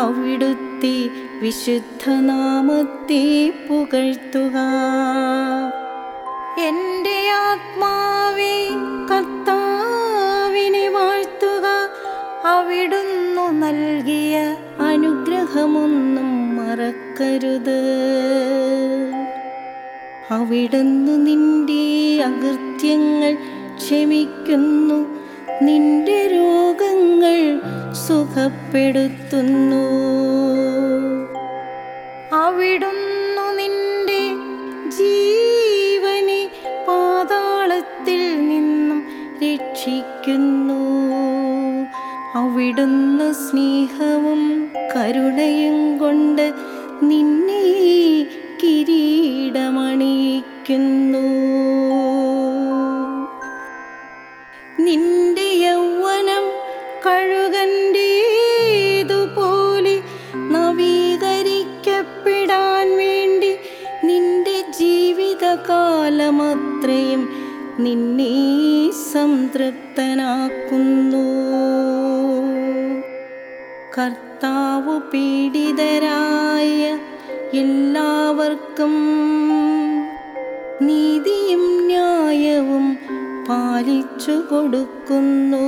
അവിടുത്തെ വിശുദ്ധനാമത്തെ പുകഴ്ത്തുക എൻ്റെ ആത്മാവേ കർത്താവിനെ വാഴ്ത്തുക അവിടുന്നു നൽകിയ അനുഗ്രഹമൊന്നും മറക്കരുത് അവിടുന്ന് നിന്റെ അകൃത്യങ്ങൾ ക്ഷമിക്കുന്നു നിന്റെ രോഗങ്ങൾ സുഖപ്പെടുത്തുന്നു അവിടുന്നു നിന്റെ ജീവനെ പാതാളത്തിൽ നിന്നും രക്ഷിക്കുന്നു അവിടുന്ന് സ്നേഹവും കരുണയും കൊണ്ട് നിന്നെ കിരീടമണിയിക്കുന്നു നിന്റെ യൗവനം കഴുകൻ്റേതുപോലെ നവീകരിക്കപ്പെടാൻ വേണ്ടി നിന്റെ ജീവിതകാലമത്രയും നിന്നെ സംതൃപ്തനാക്കുന്നു കർത്താവ് പീഡിതരായ എല്ലാവർക്കും നീതിയും ന്യായവും പാലിച്ചു കൊടുക്കുന്നു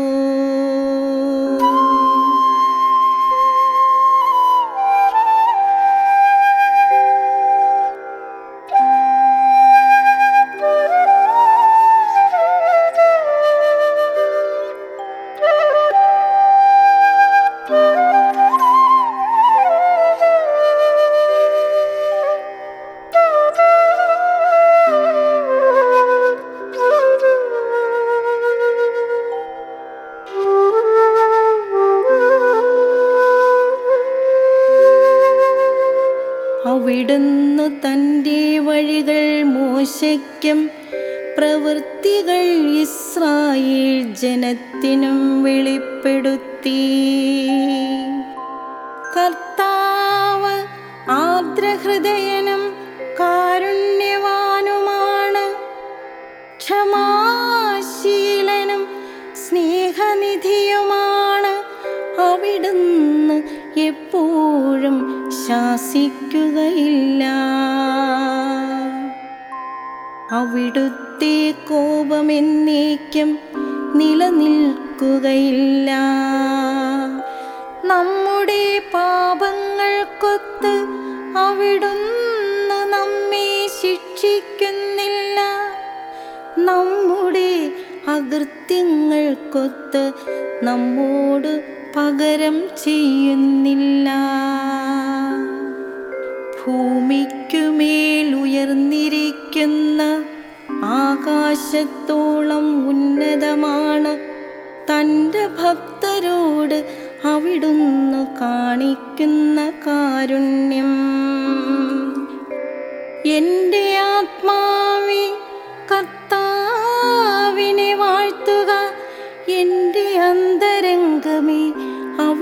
അവിടുന്ന് തൻ്റെ വഴികൾ മോശയ്ക്കും പ്രവൃത്തികൾ ഇസ്രായേൽ ജനത്തിനും വെളിപ്പെടുത്തി കർത്താവ് ആർദ്രഹൃദയനും കാരുണ്യവാനുമാണ് ക്ഷമാശീലനും സ്നേഹനിധിയുമാണ് അവിടുന്ന് എപ്പോഴും ശാസിക്കുകയില്ല അവിടുത്തെ കോപമെന്നേക്കും നിലനിൽക്കുകയില്ല നമ്മുടെ പാപങ്ങൾക്കൊത്ത് അവിടുന്ന് നമ്മെ ശിക്ഷിക്കുന്നില്ല നമ്മുടെ അകൃത്യങ്ങൾക്കൊത്ത് നമ്മോട് പകരം ചെയ്യുന്നില്ല ഭൂമിക്കുമേൽ ഉയർന്നിരിക്കുന്ന ആകാശത്തോളം ഉന്നതമാണ് തൻ്റെ ഭക്തരോട് അവിടുന്ന് കാണിക്കുന്ന കാരുണ്യം എൻ്റെ ആത്മാവെ കർത്താവിനെ വാഴ്ത്തുക എൻ്റെ അന്തരംഗമേ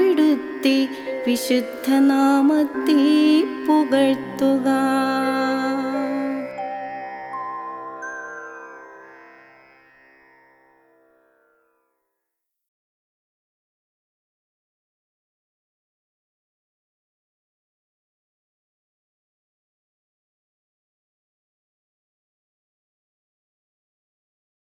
അവിടുത്തെ വിശുദ്ധനാമത്തെ പുകഴ്ത്തുക